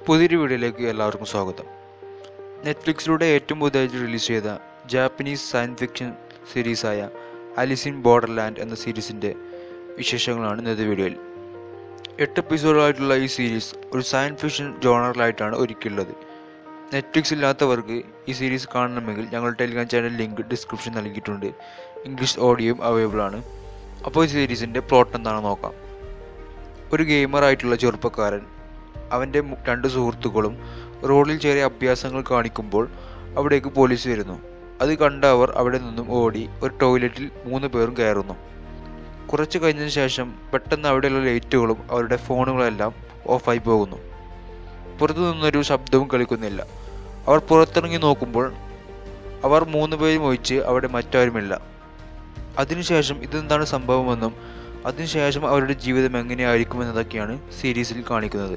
പുതിയൊരു വീഡിയോയിലേക്ക് എല്ലാവർക്കും സ്വാഗതം നെറ്റ്ഫ്ലിക്സിലൂടെ ഏറ്റവും പുതുതായിട്ട് റിലീസ് ചെയ്ത ജാപ്പനീസ് സയൻസ് ഫിക്ഷൻ സീരീസായ അലിസ് ഇൻ ബോർഡർലാൻഡ് എന്ന സീരീസിൻ്റെ വിശേഷങ്ങളാണ് ഇന്നത്തെ വീഡിയോയിൽ എട്ട് എപ്പിസോഡുകളായിട്ടുള്ള ഈ സീരീസ് ഒരു സയൻസ് ഫിക്ഷൻ ജോണറിലായിട്ടാണ് ഒരുക്കിയുള്ളത് നെറ്റ്ഫ്ലിക്സ് ഇല്ലാത്തവർക്ക് ഈ സീരീസ് കാണണമെങ്കിൽ ഞങ്ങളുടെ ടെലിഗ്രാം ചാനൽ ലിങ്ക് ഡിസ്ക്രിപ്ഷൻ നൽകിയിട്ടുണ്ട് ഇംഗ്ലീഷ് ഓഡിയോയും അവൈലബിൾ ആണ് അപ്പോൾ ഈ സീരീസിൻ്റെ പ്ലോട്ട് എന്താണെന്ന് നോക്കാം ഒരു ഗെയിമറായിട്ടുള്ള ചെറുപ്പക്കാരൻ അവൻ്റെ മു- രണ്ട് സുഹൃത്തുക്കളും റോഡിൽ ചെറിയ അഭ്യാസങ്ങൾ കാണിക്കുമ്പോൾ അവിടേക്ക് പോലീസ് വരുന്നു അത് കണ്ട അവർ അവിടെ നിന്നും ഓടി ഒരു ടോയ്ലറ്റിൽ മൂന്ന് പേരും കയറുന്നു കുറച്ച് കഴിഞ്ഞതിന് ശേഷം പെട്ടെന്ന് അവിടെയുള്ള ലൈറ്റുകളും അവരുടെ ഫോണുകളെല്ലാം ഓഫായി പോകുന്നു പുറത്തു നിന്നൊരു ശബ്ദവും കളിക്കുന്നില്ല അവർ പുറത്തിറങ്ങി നോക്കുമ്പോൾ അവർ മൂന്ന് പേരും ഒഴിച്ച് അവിടെ മറ്റാരുമില്ല അതിനുശേഷം ഇതെന്താണ് സംഭവമെന്നും അതിനുശേഷം അവരുടെ ജീവിതം എങ്ങനെയായിരിക്കുമെന്നതൊക്കെയാണ് സീരീസിൽ കാണിക്കുന്നത്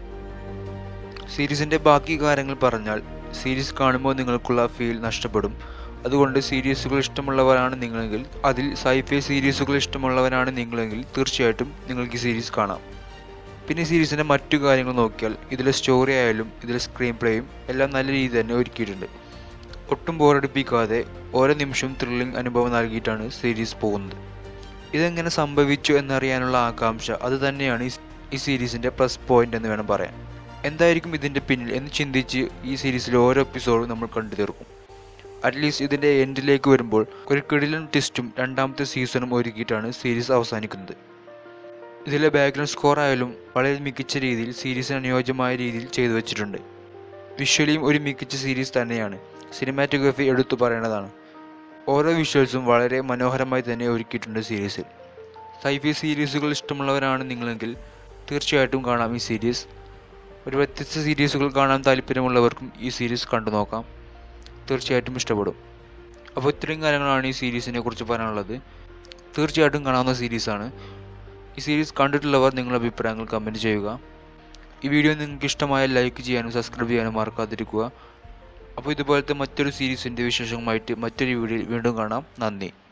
സീരീസിൻ്റെ ബാക്കി കാര്യങ്ങൾ പറഞ്ഞാൽ സീരീസ് കാണുമ്പോൾ നിങ്ങൾക്കുള്ള ഫീൽ നഷ്ടപ്പെടും അതുകൊണ്ട് സീരീസുകൾ ഇഷ്ടമുള്ളവരാണ് നിങ്ങളെങ്കിൽ അതിൽ സൈഫൈ സീരീസുകൾ ഇഷ്ടമുള്ളവരാണ് നിങ്ങളെങ്കിൽ തീർച്ചയായിട്ടും നിങ്ങൾക്ക് ഈ സീരീസ് കാണാം പിന്നെ സീരീസിൻ്റെ മറ്റു കാര്യങ്ങൾ നോക്കിയാൽ ഇതിലെ സ്റ്റോറി ആയാലും ഇതിലെ സ്ക്രീൻ പ്ലേയും എല്ലാം നല്ല രീതിയിൽ തന്നെ ഒരുക്കിയിട്ടുണ്ട് ഒട്ടും ബോറടിപ്പിക്കാതെ ഓരോ നിമിഷവും ത്രില്ലിംഗ് അനുഭവം നൽകിയിട്ടാണ് സീരീസ് പോകുന്നത് ഇതെങ്ങനെ സംഭവിച്ചു എന്നറിയാനുള്ള ആകാംക്ഷ അത് തന്നെയാണ് ഈ- ഈ സീരീസിൻ്റെ പ്ലസ് പോയിന്റ് എന്ന് വേണം പറയാൻ എന്തായിരിക്കും ഇതിൻ്റെ പിന്നിൽ എന്ന് ചിന്തിച്ച് ഈ സീരീസിലെ ഓരോ എപ്പിസോഡും നമ്മൾ കണ്ടു തീർക്കും അറ്റ്ലീസ്റ്റ് ഇതിൻ്റെ എൻഡിലേക്ക് വരുമ്പോൾ ഒരു കിടിലൻ ട്വിസ്റ്റും രണ്ടാമത്തെ സീസണും ഒരുക്കിയിട്ടാണ് സീരീസ് അവസാനിക്കുന്നത് ഇതിലെ ബാക്ക്ഗ്രൗണ്ട് സ്കോർ ആയാലും വളരെ മികച്ച രീതിയിൽ സീരീസിന് അനുയോജ്യമായ രീതിയിൽ ചെയ്തു വെച്ചിട്ടുണ്ട് വിഷ്വലിയും ഒരു മികച്ച സീരീസ് തന്നെയാണ് സിനിമാറ്റോഗ്രഫി എടുത്തു പറയേണ്ടതാണ് ഓരോ വിഷ്വൽസും വളരെ മനോഹരമായി തന്നെ ഒരുക്കിയിട്ടുണ്ട് സീരീസിൽ സൈഫി സീരീസുകൾ ഇഷ്ടമുള്ളവരാണ് നിങ്ങളെങ്കിൽ തീർച്ചയായിട്ടും കാണാം ഈ സീരീസ് ഒരു വ്യത്യസ്ത സീരീസുകൾ കാണാൻ താല്പര്യമുള്ളവർക്കും ഈ സീരീസ് കണ്ടു നോക്കാം തീർച്ചയായിട്ടും ഇഷ്ടപ്പെടും അപ്പോൾ ഇത്രയും കാര്യങ്ങളാണ് ഈ സീരീസിനെ കുറിച്ച് പറയാനുള്ളത് തീർച്ചയായിട്ടും കാണാവുന്ന സീരീസാണ് ഈ സീരീസ് കണ്ടിട്ടുള്ളവർ നിങ്ങളുടെ അഭിപ്രായങ്ങൾ കമൻറ്റ് ചെയ്യുക ഈ വീഡിയോ നിങ്ങൾക്ക് ഇഷ്ടമായ ലൈക്ക് ചെയ്യാനും സബ്സ്ക്രൈബ് ചെയ്യാനും മറക്കാതിരിക്കുക അപ്പോൾ ഇതുപോലത്തെ മറ്റൊരു സീരീസിൻ്റെ വിശേഷങ്ങളുമായിട്ട് മറ്റൊരു വീഡിയോയിൽ വീണ്ടും കാണാം നന്ദി